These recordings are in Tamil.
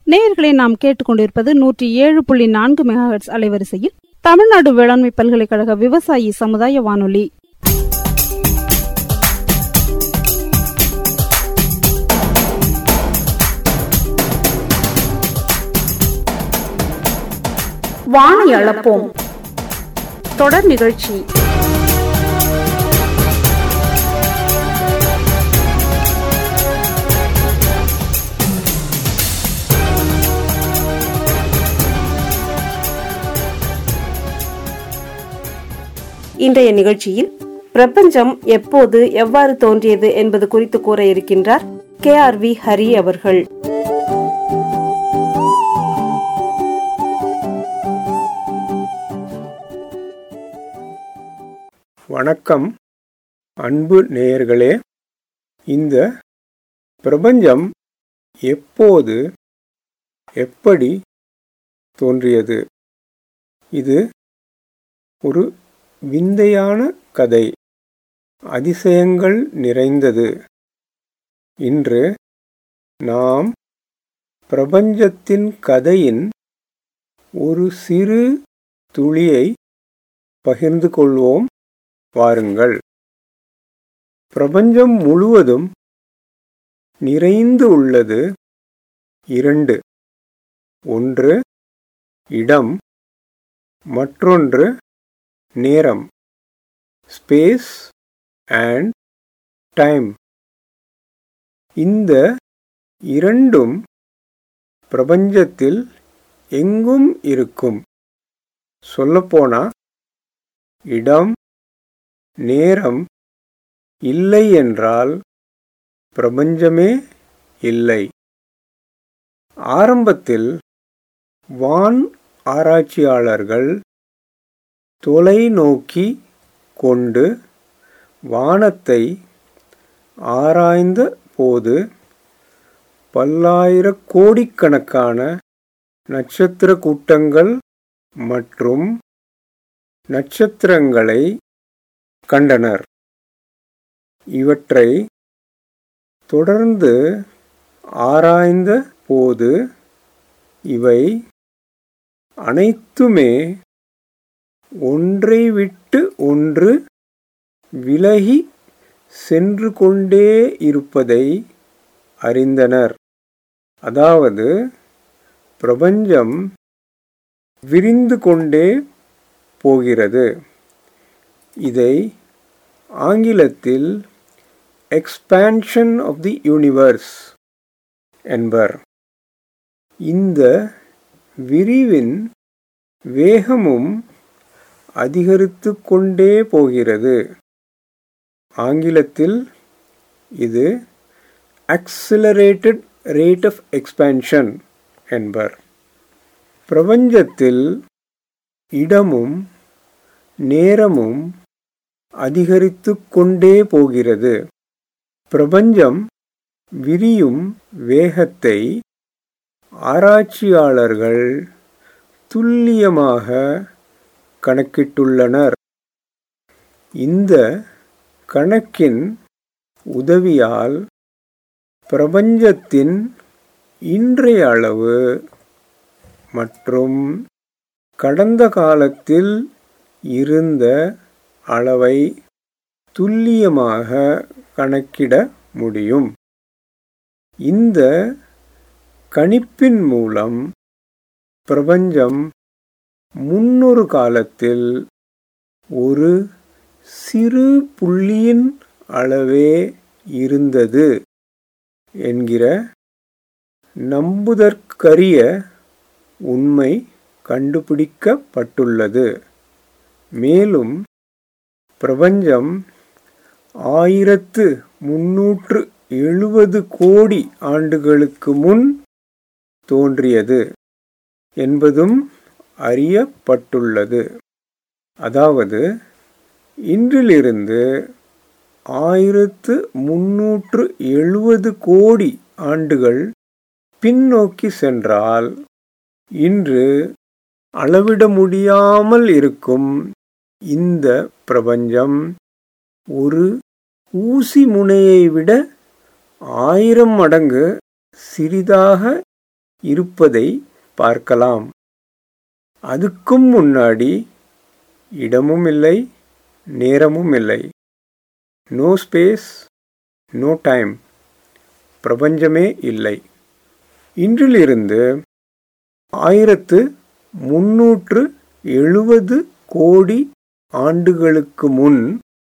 நேயர்களை நாம் கேட்டுக்கொண்டிருப்பது நூற்றி ஏழு புள்ளி நான்கு மெகாஹெட்ஸ் அலைவரிசையில் தமிழ்நாடு வேளாண்மை பல்கலைக்கழக விவசாயி சமுதாய வானொலி வானை அளப்போம் தொடர் நிகழ்ச்சி இன்றைய நிகழ்ச்சியில் பிரபஞ்சம் எப்போது எவ்வாறு தோன்றியது என்பது குறித்து கூற இருக்கின்றார் கே ஆர் வி ஹரி அவர்கள் வணக்கம் அன்பு நேயர்களே இந்த பிரபஞ்சம் எப்போது எப்படி தோன்றியது இது ஒரு விந்தையான கதை அதிசயங்கள் நிறைந்தது இன்று நாம் பிரபஞ்சத்தின் கதையின் ஒரு சிறு துளியை பகிர்ந்து கொள்வோம் வாருங்கள் பிரபஞ்சம் முழுவதும் நிறைந்து உள்ளது இரண்டு ஒன்று இடம் மற்றொன்று நேரம் ஸ்பேஸ் அண்ட் டைம் இந்த இரண்டும் பிரபஞ்சத்தில் எங்கும் இருக்கும் சொல்லப்போனா இடம் நேரம் இல்லை என்றால் பிரபஞ்சமே இல்லை ஆரம்பத்தில் வான் ஆராய்ச்சியாளர்கள் தொலைநோக்கி கொண்டு வானத்தை ஆராய்ந்த போது பல்லாயிர கோடிக்கணக்கான நட்சத்திர கூட்டங்கள் மற்றும் நட்சத்திரங்களை கண்டனர் இவற்றை தொடர்ந்து ஆராய்ந்த போது இவை அனைத்துமே ஒன்றை விட்டு ஒன்று விலகி சென்று கொண்டே இருப்பதை அறிந்தனர் அதாவது பிரபஞ்சம் விரிந்து கொண்டே போகிறது இதை ஆங்கிலத்தில் எக்ஸ்பான்ஷன் ஆஃப் தி யூனிவர்ஸ் என்பர் இந்த விரிவின் வேகமும் அதிகரித்து கொண்டே போகிறது ஆங்கிலத்தில் இது அக்சிலரேட்டட் ரேட் ஆஃப் எக்ஸ்பான்ஷன் என்பர் பிரபஞ்சத்தில் இடமும் நேரமும் அதிகரித்து கொண்டே போகிறது பிரபஞ்சம் விரியும் வேகத்தை ஆராய்ச்சியாளர்கள் துல்லியமாக கணக்கிட்டுள்ளனர் இந்த கணக்கின் உதவியால் பிரபஞ்சத்தின் இன்றைய அளவு மற்றும் கடந்த காலத்தில் இருந்த அளவை துல்லியமாக கணக்கிட முடியும் இந்த கணிப்பின் மூலம் பிரபஞ்சம் முன்னொரு காலத்தில் ஒரு சிறு புள்ளியின் அளவே இருந்தது என்கிற நம்புதற்கரிய உண்மை கண்டுபிடிக்கப்பட்டுள்ளது மேலும் பிரபஞ்சம் ஆயிரத்து முன்னூற்று எழுபது கோடி ஆண்டுகளுக்கு முன் தோன்றியது என்பதும் அறியப்பட்டுள்ளது அதாவது இன்றிலிருந்து ஆயிரத்து முன்னூற்று எழுபது கோடி ஆண்டுகள் பின்னோக்கி சென்றால் இன்று அளவிட முடியாமல் இருக்கும் இந்த பிரபஞ்சம் ஒரு ஊசி முனையை விட ஆயிரம் மடங்கு சிறிதாக இருப்பதை பார்க்கலாம் அதுக்கும் முன்னாடி இடமும் இல்லை நேரமும் இல்லை நோ ஸ்பேஸ் நோ டைம் பிரபஞ்சமே இல்லை இன்றிலிருந்து ஆயிரத்து முன்னூற்று எழுபது கோடி ஆண்டுகளுக்கு முன்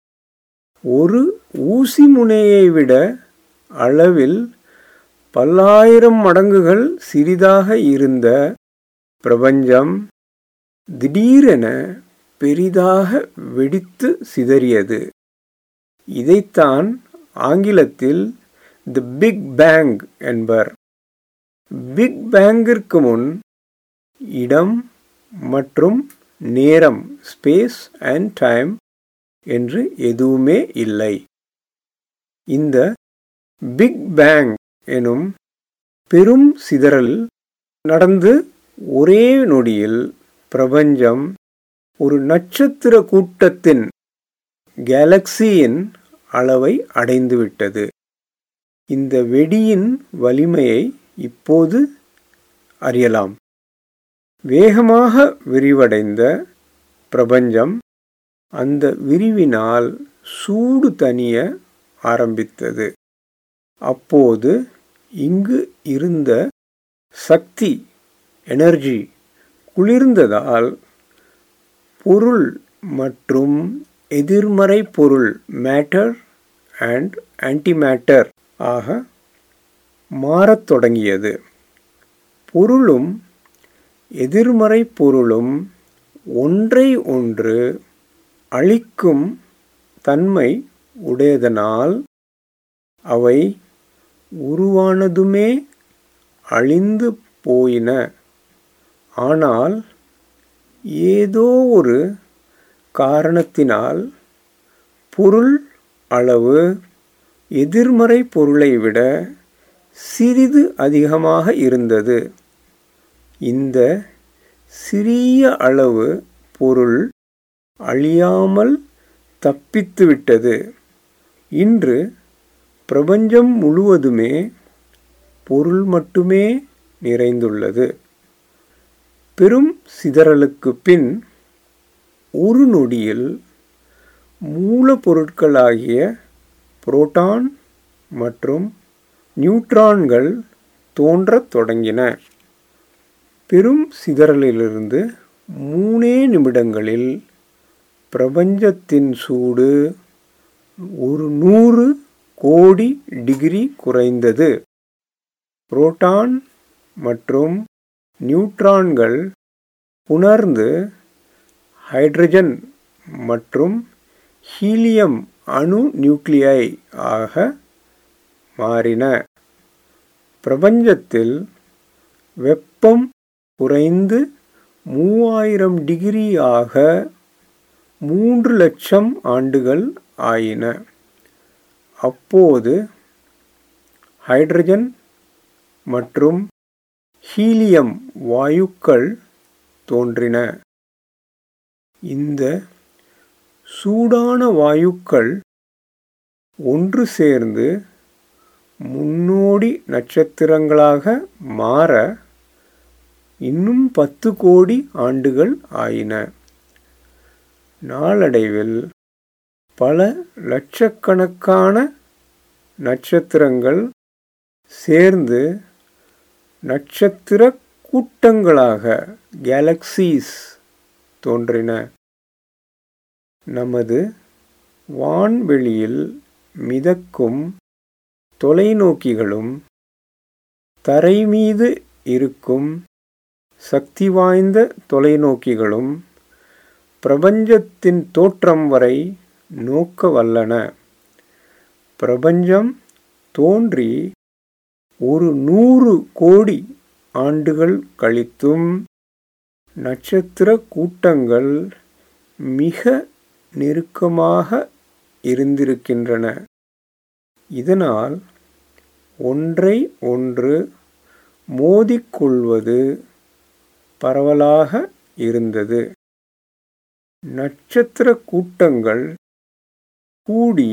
ஒரு ஊசி முனையை விட அளவில் பல்லாயிரம் மடங்குகள் சிறிதாக இருந்த பிரபஞ்சம் திடீரென பெரிதாக வெடித்து சிதறியது இதைத்தான் ஆங்கிலத்தில் தி பிக் பேங் என்பர் பிக் பேங்கிற்கு முன் இடம் மற்றும் நேரம் ஸ்பேஸ் அண்ட் டைம் என்று எதுவுமே இல்லை இந்த பிக் பேங் எனும் பெரும் சிதறல் நடந்து ஒரே நொடியில் பிரபஞ்சம் ஒரு நட்சத்திர கூட்டத்தின் கேலக்சியின் அளவை அடைந்துவிட்டது இந்த வெடியின் வலிமையை இப்போது அறியலாம் வேகமாக விரிவடைந்த பிரபஞ்சம் அந்த விரிவினால் சூடு தணிய ஆரம்பித்தது அப்போது இங்கு இருந்த சக்தி எனர்ஜி குளிர்ந்ததால் பொருள் மற்றும் எதிர்மறை பொருள் மேட்டர் அண்ட் ஆன்டிமேட்டர் ஆக மாறத் தொடங்கியது பொருளும் எதிர்மறை பொருளும் ஒன்றை ஒன்று அழிக்கும் தன்மை உடையதனால் அவை உருவானதுமே அழிந்து போயின ஆனால் ஏதோ ஒரு காரணத்தினால் பொருள் அளவு எதிர்மறை பொருளை விட சிறிது அதிகமாக இருந்தது இந்த சிறிய அளவு பொருள் அழியாமல் தப்பித்துவிட்டது இன்று பிரபஞ்சம் முழுவதுமே பொருள் மட்டுமே நிறைந்துள்ளது பெரும் சிதறலுக்கு பின் ஒரு நொடியில் மூலப்பொருட்களாகிய புரோட்டான் மற்றும் நியூட்ரான்கள் தோன்றத் தொடங்கின பெரும் சிதறலிலிருந்து மூணே நிமிடங்களில் பிரபஞ்சத்தின் சூடு ஒரு நூறு கோடி டிகிரி குறைந்தது புரோட்டான் மற்றும் நியூட்ரான்கள் புணர்ந்து ஹைட்ரஜன் மற்றும் ஹீலியம் அணு நியூக்ளியை ஆக மாறின பிரபஞ்சத்தில் வெப்பம் குறைந்து மூவாயிரம் டிகிரி ஆக மூன்று லட்சம் ஆண்டுகள் ஆயின அப்போது ஹைட்ரஜன் மற்றும் ஹீலியம் வாயுக்கள் தோன்றின இந்த சூடான வாயுக்கள் ஒன்று சேர்ந்து முன்னோடி நட்சத்திரங்களாக மாற இன்னும் பத்து கோடி ஆண்டுகள் ஆயின நாளடைவில் பல லட்சக்கணக்கான நட்சத்திரங்கள் சேர்ந்து நட்சத்திர கூட்டங்களாக கேலக்சிஸ் தோன்றின நமது வான்வெளியில் மிதக்கும் தொலைநோக்கிகளும் தரை மீது இருக்கும் சக்தி வாய்ந்த தொலைநோக்கிகளும் பிரபஞ்சத்தின் தோற்றம் வரை நோக்க வல்லன பிரபஞ்சம் தோன்றி ஒரு நூறு கோடி ஆண்டுகள் கழித்தும் நட்சத்திர கூட்டங்கள் மிக நெருக்கமாக இருந்திருக்கின்றன இதனால் ஒன்றை ஒன்று மோதிக்கொள்வது பரவலாக இருந்தது நட்சத்திர கூட்டங்கள் கூடி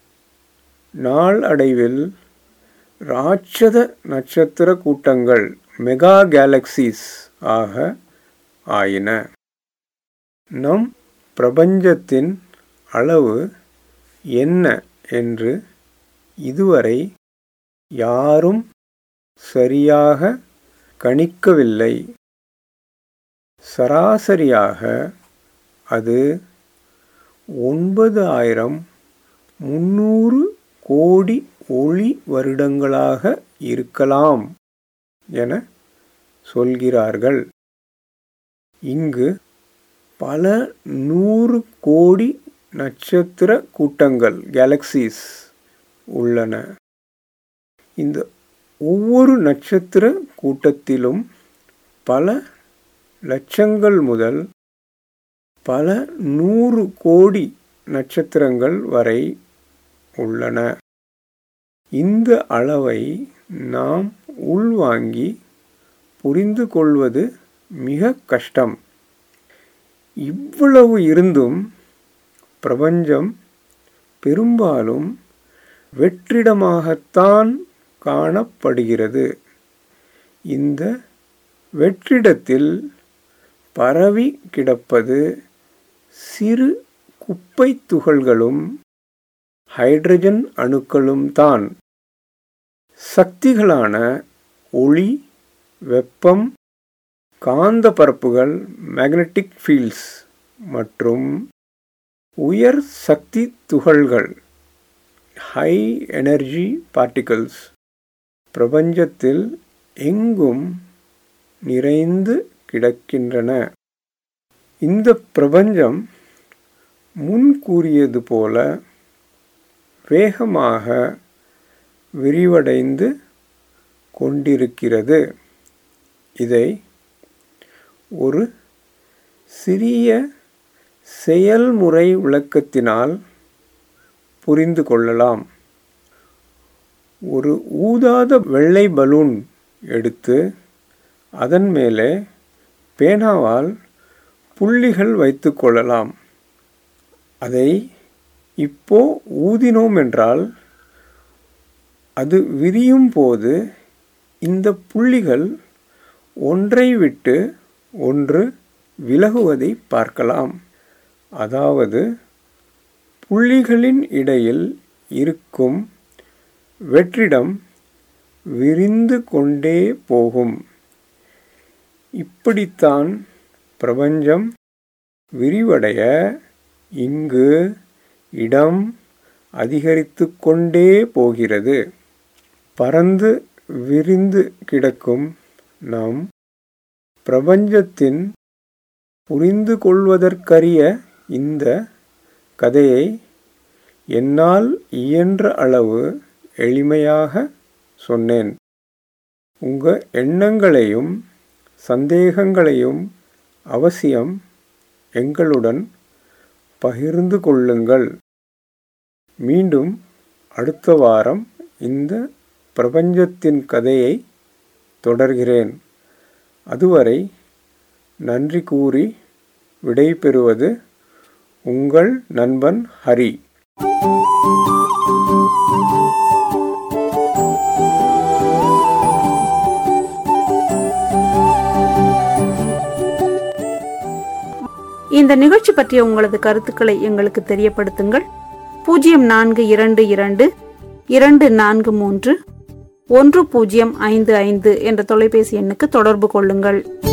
நாள் அடைவில் ராட்சத நட்சத்திர கூட்டங்கள் மெகா கேலக்சிஸ் ஆக ஆயின நம் பிரபஞ்சத்தின் அளவு என்ன என்று இதுவரை யாரும் சரியாக கணிக்கவில்லை சராசரியாக அது ஒன்பது ஆயிரம் முன்னூறு கோடி ஒளி வருடங்களாக இருக்கலாம் என சொல்கிறார்கள் இங்கு பல நூறு கோடி நட்சத்திர கூட்டங்கள் கேலக்சிஸ் உள்ளன இந்த ஒவ்வொரு நட்சத்திர கூட்டத்திலும் பல லட்சங்கள் முதல் பல நூறு கோடி நட்சத்திரங்கள் வரை உள்ளன இந்த அளவை நாம் உள்வாங்கி புரிந்து கொள்வது மிக கஷ்டம் இவ்வளவு இருந்தும் பிரபஞ்சம் பெரும்பாலும் வெற்றிடமாகத்தான் காணப்படுகிறது இந்த வெற்றிடத்தில் பரவி கிடப்பது சிறு குப்பை துகள்களும் ஹைட்ரஜன் அணுக்களும் தான் சக்திகளான ஒளி வெப்பம் காந்த பரப்புகள் மேக்னெட்டிக் ஃபீல்ட்ஸ் மற்றும் உயர் சக்தி துகள்கள் ஹை எனர்ஜி பார்ட்டிகல்ஸ் பிரபஞ்சத்தில் எங்கும் நிறைந்து கிடக்கின்றன இந்த பிரபஞ்சம் முன் கூறியது போல வேகமாக விரிவடைந்து கொண்டிருக்கிறது இதை ஒரு சிறிய செயல்முறை விளக்கத்தினால் புரிந்து கொள்ளலாம் ஒரு ஊதாத வெள்ளை பலூன் எடுத்து அதன் மேலே பேனாவால் புள்ளிகள் வைத்து கொள்ளலாம் அதை இப்போ ஊதினோம் என்றால் அது விரியும் போது இந்த புள்ளிகள் ஒன்றை விட்டு ஒன்று விலகுவதை பார்க்கலாம் அதாவது புள்ளிகளின் இடையில் இருக்கும் வெற்றிடம் விரிந்து கொண்டே போகும் இப்படித்தான் பிரபஞ்சம் விரிவடைய இங்கு இடம் அதிகரித்து கொண்டே போகிறது பறந்து விரிந்து கிடக்கும் நாம் பிரபஞ்சத்தின் புரிந்து கொள்வதற்கரிய இந்த கதையை என்னால் இயன்ற அளவு எளிமையாக சொன்னேன் உங்க எண்ணங்களையும் சந்தேகங்களையும் அவசியம் எங்களுடன் பகிர்ந்து கொள்ளுங்கள் மீண்டும் அடுத்த வாரம் இந்த பிரபஞ்சத்தின் கதையை தொடர்கிறேன் அதுவரை நன்றி கூறி விடைபெறுவது உங்கள் நண்பன் ஹரி இந்த நிகழ்ச்சி பற்றிய உங்களது கருத்துக்களை எங்களுக்கு தெரியப்படுத்துங்கள் பூஜ்ஜியம் நான்கு இரண்டு இரண்டு இரண்டு நான்கு மூன்று ஒன்று பூஜ்ஜியம் ஐந்து ஐந்து என்ற தொலைபேசி எண்ணுக்கு தொடர்பு கொள்ளுங்கள்